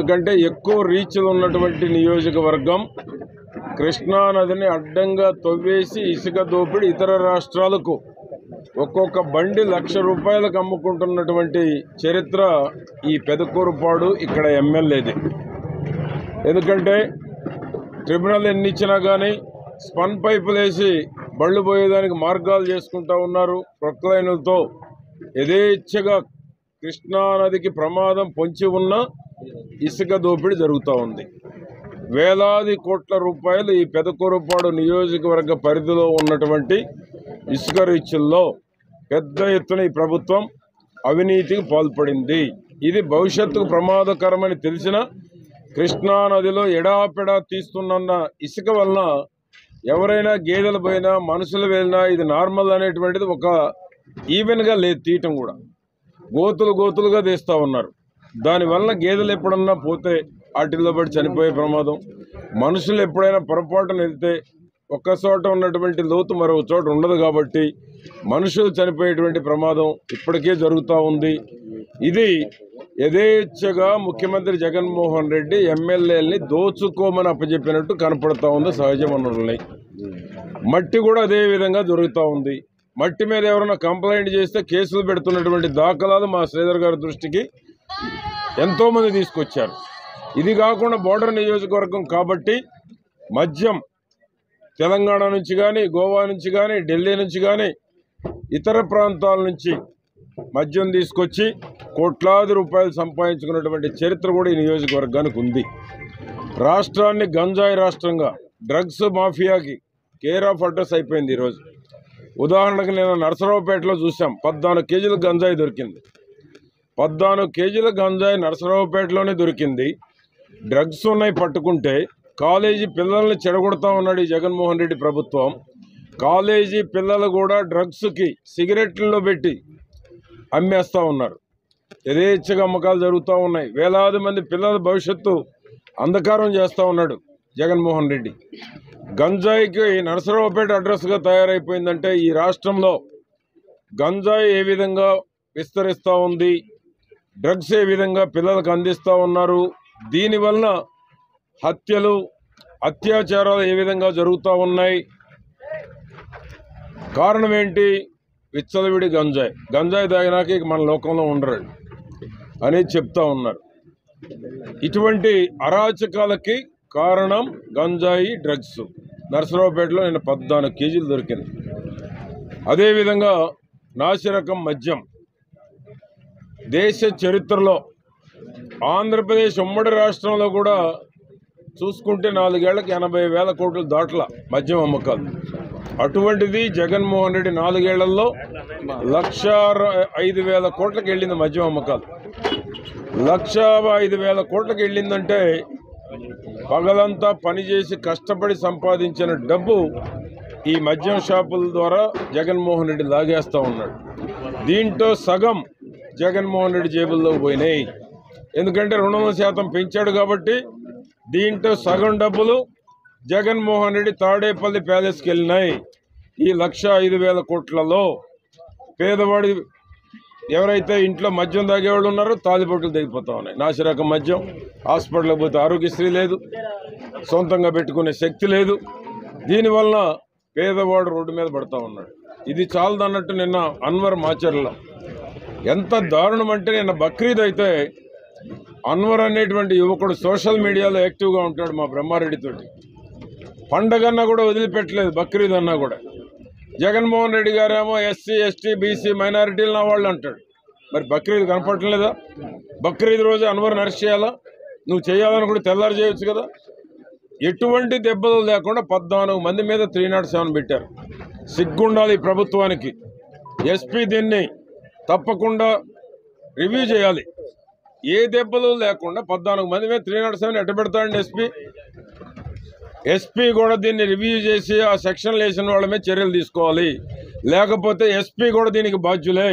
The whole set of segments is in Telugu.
ఎందుకంటే ఎక్కువ రీచ్లు ఉన్నటువంటి నియోజకవర్గం కృష్ణా నదిని అడ్డంగా తవ్వేసి ఇసుక దోపిడి ఇతర రాష్ట్రాలకు ఒక్కొక్క బండి లక్ష రూపాయలకు అమ్ముకుంటున్నటువంటి చరిత్ర ఈ పెదకూరుపాడు ఇక్కడ ఎమ్మెల్యేది ఎందుకంటే ట్రిబ్యునల్ ఎన్ని ఇచ్చినా కానీ స్పన్ పైపులు వేసి బళ్ళు పోయేదానికి మార్గాలు చేసుకుంటా ఉన్నారు ప్రొక్లైన్లతో యథేచ్ఛగా కృష్ణా నదికి ప్రమాదం పొంచి ఉన్న ఇసుక దోపిడీ జరుగుతూ ఉంది వేలాది కోట్ల రూపాయలు ఈ పెదకూరుపాడు నియోజకవర్గ పరిధిలో ఉన్నటువంటి ఇసుక రీచుల్లో పెద్ద ఎత్తున ఈ ప్రభుత్వం అవినీతికి పాల్పడింది ఇది భవిష్యత్తుకు ప్రమాదకరమని తెలిసిన కృష్ణా నదిలో ఎడాపెడా తీస్తున్న ఇసుక వలన ఎవరైనా గేదెలు పోయినా మనుషులు వెళ్ళినా ఇది నార్మల్ అనేటువంటిది ఒక ఈవెన్గా లేదు తీయటం కూడా గోతులు గోతులుగా తీస్తూ ఉన్నారు దానివల్ల గేదెలు ఎప్పుడన్నా పోతే వాటిల్లో పడి చనిపోయే ప్రమాదం మనుషులు ఎప్పుడైనా పొరపాటున వెళ్తే ఒక్క చోట ఉన్నటువంటి లోతు మరో చోట ఉండదు కాబట్టి మనుషులు చనిపోయేటువంటి ప్రమాదం ఇప్పటికే జరుగుతూ ఉంది ఇది యథేచ్ఛగా ముఖ్యమంత్రి జగన్మోహన్ రెడ్డి ఎమ్మెల్యేలని దోచుకోమని అప్పచెప్పినట్టు కనపడతా ఉంది సహజ వనరుల్ని మట్టి కూడా అదే విధంగా జరుగుతూ ఉంది మట్టి మీద ఎవరైనా కంప్లైంట్ చేస్తే కేసులు పెడుతున్నటువంటి దాఖలాలు మా శ్రీధర్ గారి దృష్టికి ఎంతో మంది తీసుకొచ్చారు ఇది కాకుండా బోర్డర్ నియోజకవర్గం కాబట్టి మద్యం తెలంగాణ నుంచి కానీ గోవా నుంచి కానీ ఢిల్లీ నుంచి కానీ ఇతర ప్రాంతాల నుంచి మద్యం తీసుకొచ్చి కోట్లాది రూపాయలు సంపాదించుకున్నటువంటి చరిత్ర కూడా ఈ నియోజకవర్గానికి ఉంది రాష్ట్రాన్ని గంజాయి రాష్ట్రంగా డ్రగ్స్ మాఫియాకి కేర్ ఆఫ్ అడ్రస్ అయిపోయింది ఈరోజు ఉదాహరణకు నేను నరసరావుపేటలో చూసాం పద్నాలుగు కేజీల గంజాయి దొరికింది పద్నాలుగు కేజీల గంజాయి నరసరావుపేటలోనే దొరికింది డ్రగ్స్ ఉన్నాయి పట్టుకుంటే కాలేజీ పిల్లల్ని చెడగొడతా ఉన్నాడు ఈ జగన్మోహన్ రెడ్డి ప్రభుత్వం కాలేజీ పిల్లలు కూడా డ్రగ్స్కి సిగరెట్లలో పెట్టి అమ్మేస్తూ ఉన్నారు యథేచ్ఛగా అమ్మకాలు జరుగుతూ ఉన్నాయి వేలాది మంది పిల్లల భవిష్యత్తు అంధకారం చేస్తూ ఉన్నాడు జగన్మోహన్ రెడ్డి గంజాయికి నరసరావుపేట అడ్రస్గా తయారైపోయిందంటే ఈ రాష్ట్రంలో గంజాయి ఏ విధంగా విస్తరిస్తూ ఉంది డ్రగ్స్ ఏ విధంగా పిల్లలకు అందిస్తూ ఉన్నారు దీనివలన హత్యలు అత్యాచారాలు ఏ విధంగా జరుగుతూ ఉన్నాయి కారణం ఏంటి విచ్చలవిడి గంజాయి గంజాయి తాగినాక ఇక మన లోకంలో ఉండరు అనేది చెప్తా ఉన్నారు ఇటువంటి అరాచకాలకి కారణం గంజాయి డ్రగ్స్ నరసరావుపేటలో నేను పద్నాలుగు కేజీలు దొరికింది అదేవిధంగా నాసిరకం మద్యం దేశ చరిత్రలో ఆంధ్రప్రదేశ్ ఉమ్మడి రాష్ట్రంలో కూడా చూసుకుంటే నాలుగేళ్లకు ఎనభై వేల కోట్లు దాట్ల మద్యం అమ్మకాలు అటువంటిది జగన్మోహన్ రెడ్డి నాలుగేళ్లలో లక్ష ర- ఐదు వేల కోట్లకు వెళ్ళింది మద్యం అమ్మకాలు లక్ష ఐదు వేల కోట్లకు వెళ్ళిందంటే పగలంతా పనిచేసి కష్టపడి సంపాదించిన డబ్బు ఈ మద్యం షాపుల ద్వారా జగన్మోహన్ రెడ్డి లాగేస్తూ ఉన్నాడు దీంట్లో సగం జగన్మోహన్ రెడ్డి జేబుల్లో పోయినాయి ఎందుకంటే రెండు వందల శాతం పెంచాడు కాబట్టి దీంట్లో సగం డబ్బులు జగన్మోహన్ రెడ్డి తాడేపల్లి ప్యాలెస్కి వెళ్ళినాయి ఈ లక్ష ఐదు వేల కోట్లలో పేదవాడి ఎవరైతే ఇంట్లో మద్యం తాగేవాళ్ళు ఉన్నారో తాలిబొట్టులు దిగిపోతా ఉన్నాయి నాసిరకం మద్యం హాస్పిటల్కి పోతే ఆరోగ్యశ్రీ లేదు సొంతంగా పెట్టుకునే శక్తి లేదు దీనివలన పేదవాడు రోడ్డు మీద పడతా ఉన్నాడు ఇది చాలదన్నట్టు నిన్న అన్వర్ మాచర్లో ఎంత దారుణం అంటే నిన్న బక్రీద్ అయితే అన్వర్ అనేటువంటి యువకుడు సోషల్ మీడియాలో యాక్టివ్గా ఉంటాడు మా బ్రహ్మారెడ్డితోటి పండగన్నా కూడా వదిలిపెట్టలేదు బక్రీద్ అన్నా కూడా జగన్మోహన్ రెడ్డి గారేమో ఎస్సీ ఎస్టీ బీసీ మైనారిటీలు నా వాళ్ళు అంటాడు మరి బక్రీద్ కనపడలేదా బక్రీద్ రోజు అన్వర్ అరెస్ట్ చేయాలా నువ్వు చేయాలని కూడా తెల్లారు చేయొచ్చు కదా ఎటువంటి దెబ్బలు లేకుండా పద్నాలుగు మంది మీద త్రీ నాట్ సెవెన్ పెట్టారు సిగ్గుండాలి ఈ ప్రభుత్వానికి ఎస్పీ దీన్ని తప్పకుండా రివ్యూ చేయాలి ఏ దెబ్బలు లేకుండా పద్నాలుగు మంది మీద త్రీ నాట్ సెవెన్ ఎట్ట పెడతాడండి ఎస్పీ ఎస్పీ కూడా దీన్ని రివ్యూ చేసి ఆ సెక్షన్లు వేసిన వాళ్ళ మీద చర్యలు తీసుకోవాలి లేకపోతే ఎస్పీ కూడా దీనికి బాధ్యులే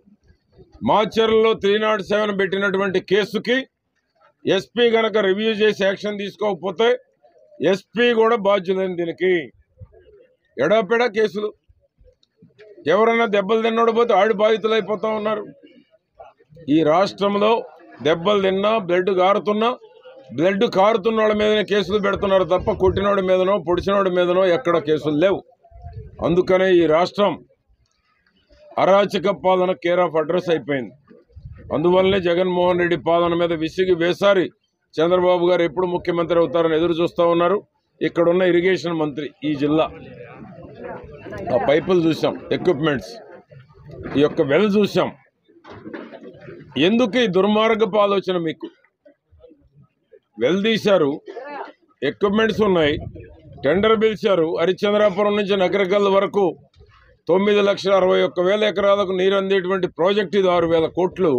మాచర్లలో త్రీ నాట్ సెవెన్ పెట్టినటువంటి కేసుకి ఎస్పీ గనక రివ్యూ చేసి యాక్షన్ తీసుకోకపోతే ఎస్పీ కూడా బాధ్యులేని దీనికి ఎడాపెడా కేసులు ఎవరైనా దెబ్బలు తిన్నాడు పోతే ఆడి బాధితులు అయిపోతా ఉన్నారు ఈ రాష్ట్రంలో దెబ్బలు తిన్నా బ్లడ్ గారుతున్నా బ్లడ్ కారుతున్న వాళ్ళ మీదనే కేసులు పెడుతున్నారు తప్ప కొట్టినోడి మీదనో పొడిచినోడి మీదనో ఎక్కడ కేసులు లేవు అందుకనే ఈ రాష్ట్రం అరాచక పాలన కేర్ ఆఫ్ అడ్రస్ అయిపోయింది అందువల్లనే జగన్మోహన్ రెడ్డి పాలన మీద విసిగి వేసారి చంద్రబాబు గారు ఎప్పుడు ముఖ్యమంత్రి అవుతారని ఎదురు చూస్తూ ఉన్నారు ఇక్కడున్న ఇరిగేషన్ మంత్రి ఈ జిల్లా ఆ పైపులు చూసాం ఎక్విప్మెంట్స్ ఈ యొక్క వెల్ చూసాం ఎందుకు ఈ దుర్మార్గపు ఆలోచన మీకు వెల్ తీశారు ఎక్విప్మెంట్స్ ఉన్నాయి టెండర్ పిలిచారు హరిశ్చంద్రాపురం నుంచి నగరకల్ వరకు తొమ్మిది లక్షల అరవై ఒక్క వేల ఎకరాలకు నీరు అందేటువంటి ప్రాజెక్ట్ ఇది ఆరు వేల కోట్లు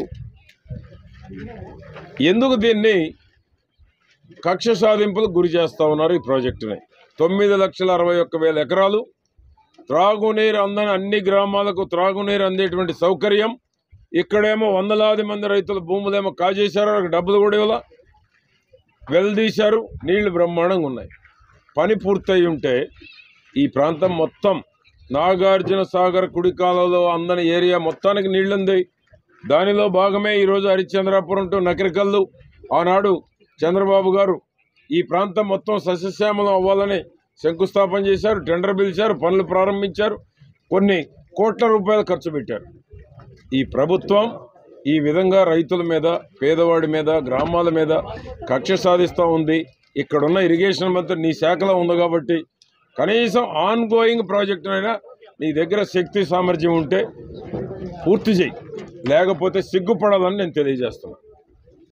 ఎందుకు దీన్ని కక్ష సాధింపులకు గురి చేస్తా ఉన్నారు ఈ ప్రాజెక్టుని తొమ్మిది లక్షల అరవై ఒక్క వేల ఎకరాలు త్రాగునీరు అందని అన్ని గ్రామాలకు త్రాగునీరు అందేటువంటి సౌకర్యం ఇక్కడేమో వందలాది మంది రైతుల భూములేమో కాజేశారు వాళ్ళకి డబ్బులు కూడా ఇవ్వాల వెల్దీశారు నీళ్లు బ్రహ్మాండంగా ఉన్నాయి పని పూర్తయి ఉంటే ఈ ప్రాంతం మొత్తం నాగార్జున సాగర్ కుడి కాలంలో అందని ఏరియా మొత్తానికి నీళ్లుంది దానిలో భాగమే ఈరోజు హరిశ్చంద్రాపురం టు నకరికల్లు ఆనాడు చంద్రబాబు గారు ఈ ప్రాంతం మొత్తం సస్యశ్యామలం అవ్వాలని శంకుస్థాపన చేశారు టెండర్ పిలిచారు పనులు ప్రారంభించారు కొన్ని కోట్ల రూపాయలు ఖర్చు పెట్టారు ఈ ప్రభుత్వం ఈ విధంగా రైతుల మీద పేదవాడి మీద గ్రామాల మీద కక్ష సాధిస్తూ ఉంది ఇక్కడున్న ఇరిగేషన్ మంత్రి నీ శాఖలో ఉంది కాబట్టి కనీసం ఆన్ గోయింగ్ ప్రాజెక్టునైనా నీ దగ్గర శక్తి సామర్థ్యం ఉంటే పూర్తి చేయి లేకపోతే సిగ్గుపడాలని నేను తెలియజేస్తున్నాను